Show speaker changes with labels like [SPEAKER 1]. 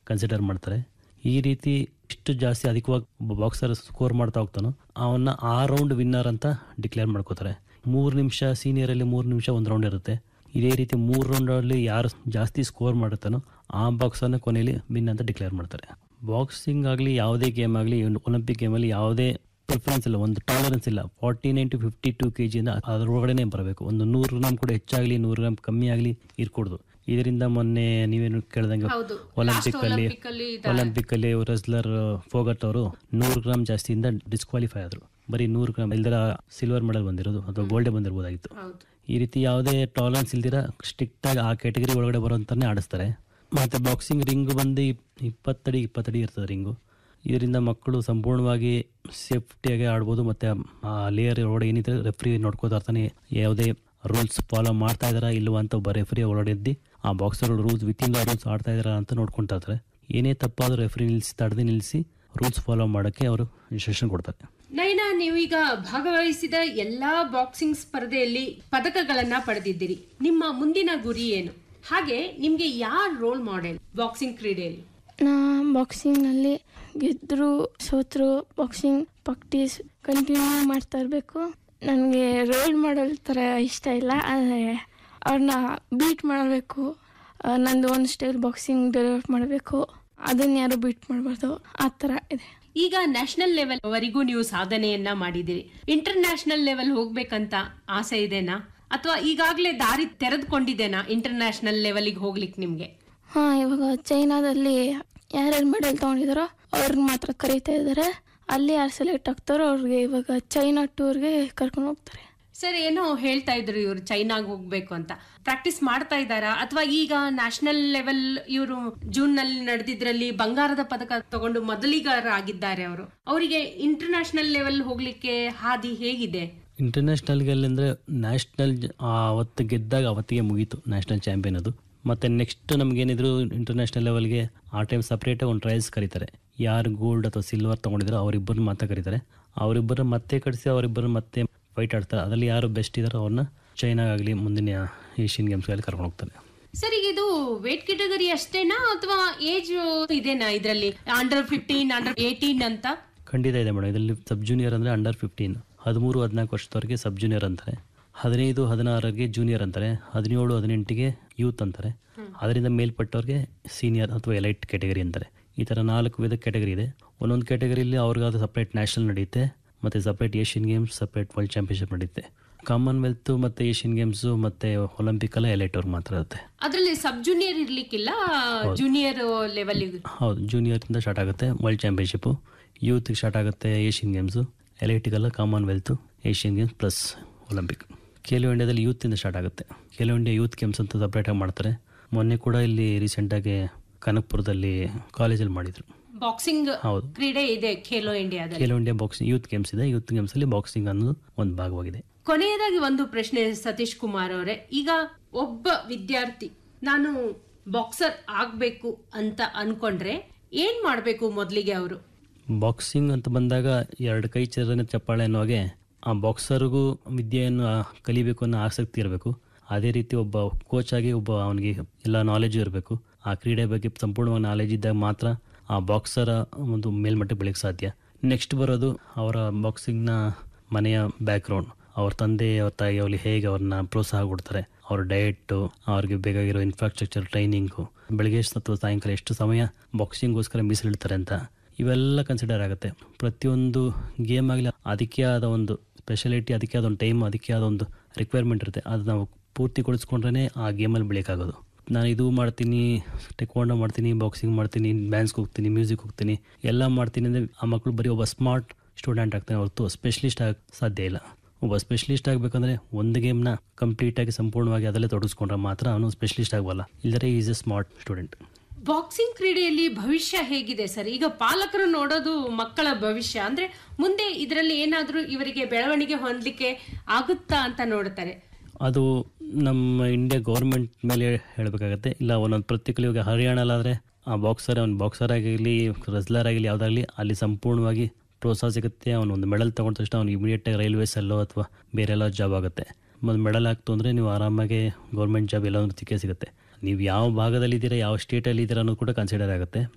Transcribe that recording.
[SPEAKER 1] consider ಮಾಡ್ತಾರೆ ಈ ರೀತಿ ಇಷ್ಟು ಜಾಸ್ತಿ ಅಧಿಕವಾಗಿ ಒಬ್ಬ ಬಾಕ್ಸರ್ ಸ್ಕೋರ್ ಮಾಡ್ತಾ ಹೋಗ್ತಾನೋ ಅವನ್ನ ಆ ರೌಂಡ್ ವಿನ್ನರ್ ಅಂತ ಡಿಕ್ಲೇರ್ ಮಾಡ್ಕೋತಾರೆ ಮೂರು ನಿಮಿಷ ಸೀನಿಯರಲ್ಲಿ ಮೂರು ನಿಮಿಷ ಒಂದು ರೌಂಡ್ ಇರುತ್ತೆ ಇದೇ ರೀತಿ ಮೂರು ರೌಂಡಲ್ಲಿ ಯಾರು ಜಾಸ್ತಿ ಸ್ಕೋರ್ ಮಾಡುತ್ತಾನೋ ಆ ಬಾಕ್ಸರ್ನ ಕೊನೆಯಲ್ಲಿ ವಿನ್ ಅಂತ ಡಿಕ್ಲೇರ್ ಮಾಡ್ತಾರೆ ಬಾಕ್ಸಿಂಗ್ ಆಗಲಿ ಯಾವುದೇ ಗೇಮ್ ಆಗಲಿ ಒಲಿಂಪಿಕ್ ಗೇಮಲ್ಲಿ ಯಾವುದೇ ಪ್ರಿಫರೆನ್ಸ್ ಇಲ್ಲ ಒಂದು ಟಾಲರೆನ್ಸ್ ಇಲ್ಲ forty nine to fifty two K ಜಿಯಿಂದ ಅದರೊಳಗಡೆ ಬರಬೇಕು ಒಂದು ನೂರು ಗ್ರಾಮ್ ಕೂಡ ಹೆಚ್ಚಾಗಲಿ ನೂರು ಗ್ರಾಮ್ ಕಮ್ಮಿ ಆಗಲಿ ಇರ್ಕೊಡ್ದು ಇದರಿಂದ ಮೊನ್ನೆ ನೀವೇನು ಕೇಳ್ದಂಗೆ
[SPEAKER 2] ಹೌದು
[SPEAKER 1] ಒಲಿಂಪಿಕ್ ಅಲ್ಲಿ
[SPEAKER 2] ಒಲಿಂಪಿಕ್ ಅಲ್ಲಿ
[SPEAKER 1] ಒಲಿಂಪಿಕ್ ಅಲ್ಲಿ ರೆಸ್ಲರ್ ಫೋಗಟ್ ಅವರು ನೂರು ಗ್ರಾಮ್ ಜಾಸ್ತಿಯಿಂದ ಡಿಸ್ಕ್ವಾಲಿಫೈ ಆದರು ಬರೀ ನೂರು ಗ್ರಾಮ್ ಇಲ್ದರ ಸಿಲ್ವರ್ ಮೆಡಲ್ ಬಂದಿರೋದು ಅಥವಾ ಗೋಲ್ಡೇ ಬಂದಿರ್ಬೋದಾಗಿತ್ತು
[SPEAKER 2] ಹೌದು
[SPEAKER 1] ಈ ರೀತಿ ಯಾವುದೇ ಟಾಲರೆನ್ಸ್ ಇಲ್ದಿರ ಸ್ಟ್ರಿಕ್ಟ್ ಆಗಿ ಆ ಕ್ಯಾಟಗರಿ ಒಳಗಡೆ ಬರುವಂತಾನೆ ಆಡಿಸ್ತಾರೆ ಮತ್ತೆ ಬಾಕ್ಸಿಂಗ್ ರಿಂಗ್ ಬಂದು ಇಪ್- ಇಪ್ಪತ್ತಡಿ ಇಪ್ಪತ್ತಡಿ ಇರ್ತದೆ ರಿಂಗು ಇದರಿಂದ ಮಕ್ಕಳು ಸಂಪೂರ್ಣವಾಗಿ ಸೇಫ್ಟಿಯಾಗಿ ಆಡ್ಬೋದು ಮತ್ತೆ ಆ ಲೇಯರ್ ಒಳಗಡೆ ಏನಿದೆ ರೆಫ್ರಿ ನೋಡ್ಕೋತಾ ಇರ್ತಾನೆ ಯಾವುದೇ ರೂಲ್ಸ್ ಫಾಲೋ ಮಾಡ್ತಾ ಇದಾರಾ ಇಲ್ವಾ ಅಂತ ಒಬ್ಬ ರೆಫ್ರಿ ಒಳಗಡೆ ಇದ್ದು ಆ boxer rules within the rules ಆಡ್ತಾ ಇದಾರಾ ಅಂತ ನೋಡ್ಕೊಂತಾ ಇರ್ತಾರೆ ಏನೇ ತಪ್ಪಾದ್ರೂ ರೆಫ್ರಿ ನಿಲ್ಲಿಸಿ ತಡೆದು ನಿಲ್ಲಿಸಿ ರೂಲ್ಸ್ ಫಾಲೋ ಮಾಡೋಕ್ಕೆ ಅವರು ಇನ್ಸ್ಟ್ರಕ್ಷನ್ ಕೊಡ್ತಾರೆ
[SPEAKER 2] ನಯನ ನೀವೀಗ ಭಾಗವಹಿಸಿದ ಎಲ್ಲಾ ಬಾಕ್ಸಿಂಗ್ ಸ್ಪರ್ಧೆಯಲ್ಲಿ ಪದಕಗಳನ್ನ ಪಡೆದಿದ್ದೀರಿ ನಿಮ್ಮ ಮುಂದಿನ ಗುರಿ ಏನು ಹಾಗೆ ನಿಮ್ಗೆ ಯಾರ್ ರೋಲ್ ಮಾಡೆಲ್ ಬಾಕ್ಸಿಂಗ್ ಕ್ರೀಡೆಯಲ್ಲಿ
[SPEAKER 3] ನಾ ಬಾಕ್ಸಿಂಗ್ನಲ್ಲಿ ಗೆದ್ದರು ಸೋತರು ಬಾಕ್ಸಿಂಗ್ ಪ್ರಾಕ್ಟೀಸ್ ಕಂಟಿನ್ಯೂ ಮಾಡ್ತಾ ಇರಬೇಕು ನನಗೆ ರೋಲ್ ಮಾಡಲ್ ಥರ ಇಷ್ಟ ಇಲ್ಲ ಆದರೆ ಅವ್ರನ್ನ ಬೀಟ್ ಮಾಡಬೇಕು ನಂದು ಒಂದು ಸ್ಟೈಲ್ ಬಾಕ್ಸಿಂಗ್ ಡೆವಲಪ್ ಮಾಡಬೇಕು ಅದನ್ನ ಯಾರು ಬೀಟ್ ಮಾಡಬಾರ್ದು ಆ ಥರ ಇದೆ
[SPEAKER 2] ಈಗ ನ್ಯಾಷನಲ್ ಲೆವೆಲ್ ವರೆಗೂ ನೀವು ಸಾಧನೆಯನ್ನ ಮಾಡಿದಿರಿ ಇಂಟರ್ ನ್ಯಾಷನಲ್ ಲೆವೆಲ್ ಹೋಗ್ಬೇಕಂತ ಆಸೆ ಇದೆನಾ ಅಥವಾ ಈಗಾಗಲೇ ದಾರಿ ತೆರೆದುಕೊಂಡಿದ್ದೇನಾ ಇಂಟರ್ ನ್ಯಾಷನಲ್ ಲೆವೆಲ್ಗೆ ಹೋಗ್ಲಿಕ್ಕೆ ನಿಮ್ಗೆ
[SPEAKER 3] ಹಾಂ ಇವಾಗ ಚೈನಾದಲ್ಲಿ ಯಾರ್ಯಾರು ಮೆಡಲ್ ತೊಗೊಂಡಿದಾರೋ ಅವ್ರನ್ನ ಮಾತ್ರ ಕರೀತಾ ಇದ್ದಾರೆ ಅಲ್ಲಿ ಯಾರು ಸೆಲೆಕ್ಟ್ ಆಗ್ತಾರೋ ಅವ್ರಿಗೆ ಇವಾಗ ಚೈನಾ ಟೂರ್ಗೆ ಕರ್ಕೊಂಡು ಹೋಗ್ತಾರೆ
[SPEAKER 2] ಸರ್ ಏನೋ ಹೇಳ್ತಾ ಇದ್ರು ಇವರು ಚೈನಾಗ್ ಹೋಗ್ಬೇಕು ಅಂತ ಪ್ರಾಕ್ಟೀಸ್ ಮಾಡ್ತಾ ಇದ್ದಾರಾ ಅಥವಾ ಈಗ ನ್ಯಾಷನಲ್ ಲೆವೆಲ್ ಇವರು ಜೂನ್ ನಲ್ಲಿ ನಡೆದಿದ್ರಲ್ಲಿ ಬಂಗಾರದ ಪದಕ ತಗೊಂಡು ಮೊದಲಿಗಾರ ಆಗಿದ್ದಾರೆ ಅವರು ಅವರಿಗೆ ಇಂಟರ್ ನ್ಯಾಷನಲ್ ಲೆವೆಲ್ ಹೋಗ್ಲಿಕ್ಕೆ ಹಾದಿ ಹೇಗಿದೆ
[SPEAKER 1] ಇಂಟರ್ನ್ಯಾಷನಲ್ಗೆ ಅಂದರೆ ನ್ಯಾಷನಲ್ ಅವತ್ತು ಗೆದ್ದಾಗ ಅವತ್ತಿಗೆ ಮುಗೀತು ನ್ಯಾಷನಲ್ ಚಾಂಪಿಯನ್ ಅದು ಮತ್ತು ನೆಕ್ಸ್ಟ್ ನಮಗೇನಿದ್ರು ಇಂಟರ್ನ್ಯಾಷನಲ್ ಲೆವೆಲ್ಗೆ ಆ ಟೈಮ್ ಸಪ್ರೇಟಾಗಿ ಒಂದು ಟ್ರಯಲ್ಸ್ ಕರೀತಾರೆ ಯಾರು ಗೋಲ್ಡ್ ಅಥವಾ ಸಿಲ್ವರ್ ತೊಗೊಂಡಿದ್ರು ಅವರಿಬ್ಬರನ್ನ ಮಾತ್ರ ಕರೀತಾರೆ ಅವರಿಬ್ಬರು ಮತ್ತೆ ಕಳಿಸಿ ಅವರಿಬ್ಬರು ಮತ್ತೆ ಫೈಟ್ ಆಡ್ತಾರೆ ಅದರಲ್ಲಿ ಯಾರು ಬೆಸ್ಟ್ ಇದ್ದಾರೋ ಅವ್ರನ್ನ ಚೈನಾಗಾಗಲಿ ಮುಂದಿನ ಏಷ್ಯನ್ ಗೇಮ್ಸ್ಗಳಲ್ಲಿ ಕರ್ಕೊಂಡು ಹೋಗ್ತಾರೆ
[SPEAKER 2] ಸರ್ ಈಗ ಇದು ವೇಟ್ ಕೆಟಗರಿ ಅಷ್ಟೇನಾ ಅಥವಾ ಏಜ್ ಇದೆನಾ ಇದರಲ್ಲಿ ಅಂಡರ್ ಫಿಫ್ಟೀನ್ ಅಂಡರ್ ಏಟೀನ್ ಅಂತ
[SPEAKER 1] ಖಂಡಿತ ಇದೆ ಮೇಡಮ್ ಇದರಲ್ಲಿ ಸಬ್ ಜೂನಿಯರ್ ಅಂದರೆ ಅಂಡರ್ ಫಿಫ್ಟೀನ್ ಹದಿಮೂರು ಹದಿನಾಲ್ಕು ವರ್ಷದವರೆಗೆ ಸಬ್ ಜೂನಿಯರ್ ಅಂತಾರೆ ಹದಿನೈದು ಹದಿನಾರರಿಗೆ ಜೂನಿಯರ್ ಅಂತಾರೆ ಹದಿನೇಳು ಹದಿನೆಂಟಿಗೆ ಯೂತ್ ಅಂತಾರೆ ಅದರಿಂದ ಮೇಲ್ಪಟ್ಟವ್ರಿಗೆ ಸೀನಿಯರ್ ಅಥವಾ ಎಲೈಟ್ ಕ್ಯಾಟಗರಿ ಅಂತಾರೆ ಈ ಥರ ನಾಲ್ಕು ವಿಧ ಕ್ಯಾಟಗರಿ ಇದೆ ಒಂದೊಂದು ಕ್ಯಾಟಗರಿಯಲ್ಲಿ ಅವ್ರಿಗಾದ ಸಪ್ರೇಟ್ ನ್ಯಾಷನಲ್ ನಡೆಯುತ್ತೆ ಮತ್ತು separate Asian games separate world championship ನಡೆಯುತ್ತೆ ಕಾಮನ್ವೆಲ್ತ್ ಮತ್ತು ಏಷ್ಯನ್ ಗೇಮ್ಸು ಮತ್ತು ಒಲಿಂಪಿಕ್ ಎಲ್ಲ ಎಲೈಟ್ ಅವ್ರಿಗೆ ಮಾತ್ರ ಇರುತ್ತೆ
[SPEAKER 2] ಅದರಲ್ಲಿ ಸಬ್ ಜೂನಿಯರ್ ಇರ್ಲಿಕ್ಕಿಲ್ಲ ಜೂನಿಯರ್ ಲೆವೆಲ್
[SPEAKER 1] ಹೌದು ಜೂನಿಯರಿಂದ ಸ್ಟಾರ್ಟ್ ಆಗುತ್ತೆ ವರ್ಲ್ಡ್ ಚಾಂಪಿಯನ್ಶಿಪ್ಪು ಯೂತ್ಗೆ ಸ್ಟಾರ್ಟ್ ಆಗುತ್ತೆ ಏಷ್ಯನ್ ಗೇಮ್ಸು ಎಲೈಟಿಗೆಲ್ಲ Commonwealth Asian games plus Olympic Khelo ಇಂಡಿಯಾದಲ್ಲಿ ಯೂತಿಂದ ಸ್ಟಾರ್ಟ್ ಆಗುತ್ತೆ ಖೇಲೋ ಇಂಡಿಯಾ ಯೂತ್ ಗೇಮ್ಸ್ ಅಂತ ಸಪ್ರೇಟಾಗಿ ಮಾಡ್ತಾರೆ ಮೊನ್ನೆ ಕೂಡ ಇಲ್ಲಿ ರೀಸೆಂಟಾಗಿ ಕನಕಪುರದಲ್ಲಿ ಕಾಲೇಜಲ್ಲಿ ಮಾಡಿದರು
[SPEAKER 2] ಬಾಕ್ಸಿಂಗ್
[SPEAKER 1] ಹೌದು
[SPEAKER 2] ಕ್ರೀಡೆ ಇದೆ ಖೇಲೋ ಇಂಡಿಯಾದಲ್ಲಿ
[SPEAKER 1] Khelo India boxing youth games ಇದೆ ಯೂತ್ ಗೇಮ್ಸಲ್ಲಿ ಬಾಕ್ಸಿಂಗ್ ಅನ್ನೋದು ಒಂದು ಭಾಗವಾಗಿದೆ
[SPEAKER 2] ಕೊನೆಯದಾಗಿ ಒಂದು ಪ್ರಶ್ನೆ ಸತೀಶ್ ಕುಮಾರ್ ಅವರೇ ಈಗ ಒಬ್ಬ ವಿದ್ಯಾರ್ಥಿ ನಾನು ಬಾಕ್ಸರ್ ಆಗ್ಬೇಕು ಅಂತ ಅನ್ಕೊಂಡ್ರೆ ಏನ್ ಮಾಡ್ಬೇಕು ಮೊದಲಿಗೆ ಅವರು
[SPEAKER 1] ಬಾಕ್ಸಿಂಗ್ ಅಂತ ಬಂದಾಗ ಎರಡು ಕೈ ಚರನೆ ಚಪ್ಪಾಳೆ ಅನ್ನೋ ಹಾಗೆ ಆ ಬಾಕ್ಸರ್ಗೂ ವಿದ್ಯೆಯನ್ನು ಆ, ಕಲಿಬೇಕು ಅನ್ನೋ ಆಸಕ್ತಿ ಇರಬೇಕು ಅದೇ ರೀತಿ ಒಬ್ಬ ಕೋಚ್ ಆಗಿ ಒಬ್ಬ ಅವನಿಗೆ ಎಲ್ಲ ನಾಲೆಜು ಇರಬೇಕು ಆ ಕ್ರೀಡೆ ಬಗ್ಗೆ ಸಂಪೂರ್ಣವಾಗಿ ನಾಲೆಜ್ ಇದ್ದಾಗ ಮಾತ್ರ ಆ ಬಾಕ್ಸರ ಒಂದು ಮೇಲ್ಮಟ್ಟಕ್ಕೆ ಬೆಳೆಯಕ್ಕೆ ಸಾಧ್ಯ ನೆಕ್ಸ್ಟ್ ಬರೋದು ಅವರ ಬಾಕ್ಸಿಂಗ್ನ ಮನೆಯ ಬ್ಯಾಕ್ಗ್ರೌಂಡ್ ಅವ್ರ ತಂದೆ ಅವ್ರ ತಾಯಿ ಅವ್ರಿಗೆ ಹೇಗೆ ಅವ್ರನ್ನ ಪ್ರೋತ್ಸಾಹ ಕೊಡ್ತಾರೆ ಅವ್ರ ಡಯಟು ಅವ್ರಿಗೆ ಬೇಕಾಗಿರೋ ಇನ್ಫ್ರಾಸ್ಟ್ರಕ್ಚರ್ ಟ್ರೈನಿಂಗು ಬೆಳಗ್ಗೆ ಅಥವಾ ಸಾಯಂಕಾಲ ಎಷ್ಟು ಸಮಯ ಬಾಕ್ಸಿಂಗ್ಗೋಸ್ಕರ ಮೀಸಲಿಡ್ತಾರೆ ಅಂತ ಇವೆಲ್ಲ ಕನ್ಸಿಡರ್ ಆಗುತ್ತೆ ಪ್ರತಿಯೊಂದು ಗೇಮ್ ಆಗಲಿ ಅದಕ್ಕೆ ಆದ ಒಂದು ಸ್ಪೆಷಾಲಿಟಿ ಅದಕ್ಕೆ ಆದ ಒಂದು ಟೈಮ್ ಅದಕ್ಕೆ ಆದ ಒಂದು ರಿಕ್ವೈರ್ಮೆಂಟ್ ಇರುತ್ತೆ ಅದು ನಾವು ಪೂರ್ತಿಗೊಳಿಸ್ಕೊಂಡ್ರೆ ಆ ಗೇಮಲ್ಲಿ ಬೆಳೆಯೋಕ್ಕಾಗೋದು ನಾನು ಇದು ಮಾಡ್ತೀನಿ ಟೆಕ್ವಾಂಡೋ ಮಾಡ್ತೀನಿ ಬಾಕ್ಸಿಂಗ್ ಮಾಡ್ತೀನಿ ಡ್ಯಾನ್ಸ್ಗೆ ಹೋಗ್ತೀನಿ ಮ್ಯೂಸಿಕ್ ಹೋಗ್ತೀನಿ ಎಲ್ಲ ಮಾಡ್ತೀನಿ ಅಂದರೆ ಆ ಮಕ್ಕಳು ಬರೀ ಒಬ್ಬ ಸ್ಮಾರ್ಟ್ ಸ್ಟೂಡೆಂಟ್ ಆಗ್ತಾನೆ ಹೊರತು ಸ್ಪೆಷಲಿಸ್ಟ್ ಆಗ ಸಾಧ್ಯ ಇಲ್ಲ ಒಬ್ಬ ಸ್ಪೆಷಲಿಸ್ಟ್ ಆಗಬೇಕಂದ್ರೆ ಒಂದು ಗೇಮ್ನ ಕಂಪ್ಲೀಟಾಗಿ ಸಂಪೂರ್ಣವಾಗಿ ಅದರಲ್ಲೇ ತೊಡಗಿಸ್ಕೊಂಡ್ರೆ ಮಾತ್ರ ಅವನು ಸ್ಪೆಷಲಿಸ್ಟ್ ಆಗಬಲ್ಲ ಇಲ್ಲದ್ರೆ is a smart student
[SPEAKER 2] boxing ಕ್ರೀಡೆಯಲ್ಲಿ ಭವಿಷ್ಯ ಹೇಗಿದೆ ಸರ್ ಈಗ ಪಾಲಕರು ನೋಡೋದು ಮಕ್ಕಳ ಭವಿಷ್ಯ ಅಂದ್ರೆ ಮುಂದೆ ಇದರಲ್ಲಿ ಏನಾದ್ರೂ ಇವರಿಗೆ ಬೆಳವಣಿಗೆ ಹೊಂದಲಿಕ್ಕೆ ಆಗುತ್ತಾ ಅಂತ ನೋಡ್ತಾರೆ
[SPEAKER 1] ಅದು ನಮ್ಮ ಇಂಡಿಯಾ ಗೌರ್ಮೆಂಟ್ ಮೇಲೆ ಹೇಳಬೇಕಾಗತ್ತೆ ಇಲ್ಲ ಒಂದೊಂದು ಪ್ರತಿಕೂಲ ಇವಾಗ ಹರಿಯಾಣಲಾದರೆ ಆ ಬಾಕ್ಸರ್ ಅವ್ನು ಬಾಕ್ಸರ್ ಆಗಿರಲಿ ರೆಸ್ಲರ್ ಆಗಿರಲಿ ಯಾವುದಾಗಲಿ ಅಲ್ಲಿ ಸಂಪೂರ್ಣವಾಗಿ ಪ್ರೋತ್ಸಾಹ ಸಿಗುತ್ತೆ ಅವನು ಒಂದು ಮೆಡಲ್ ತಗೊಂಡ ತಕ್ಷಣ ಅವ್ನು ಇಮಿಡಿಯೇಟಾಗಿ ರೈಲ್ವೇಸಲ್ಲೋ ಅಥವಾ ಬೇರೆ ಎಲ್ಲ ಜಾಬ್ ಆಗುತ್ತೆ ಒಂದು ಮೆಡಲ್ ಆಗ್ತು ಅಂದರೆ ನೀವು ಆರಾಮಾಗಿ ಗೌರ್ಮೆಂಟ್ ಜಾಬ್ ಎಲ್ಲಾದ್ರೂ ಸಿಕ್ಕೇ ಸಿಗುತ್ತೆ ನೀವು ಯಾವ ಭಾಗದಲ್ಲಿದ್ದೀರಾ ಯಾವ ಸ್ಟೇಟಲ್ಲಿ ಇದ್ದೀರಾ ಅನ್ನೋದು ಕೂಡ ಕನ್ಸಿಡರ್ ಆಗುತ್ತೆ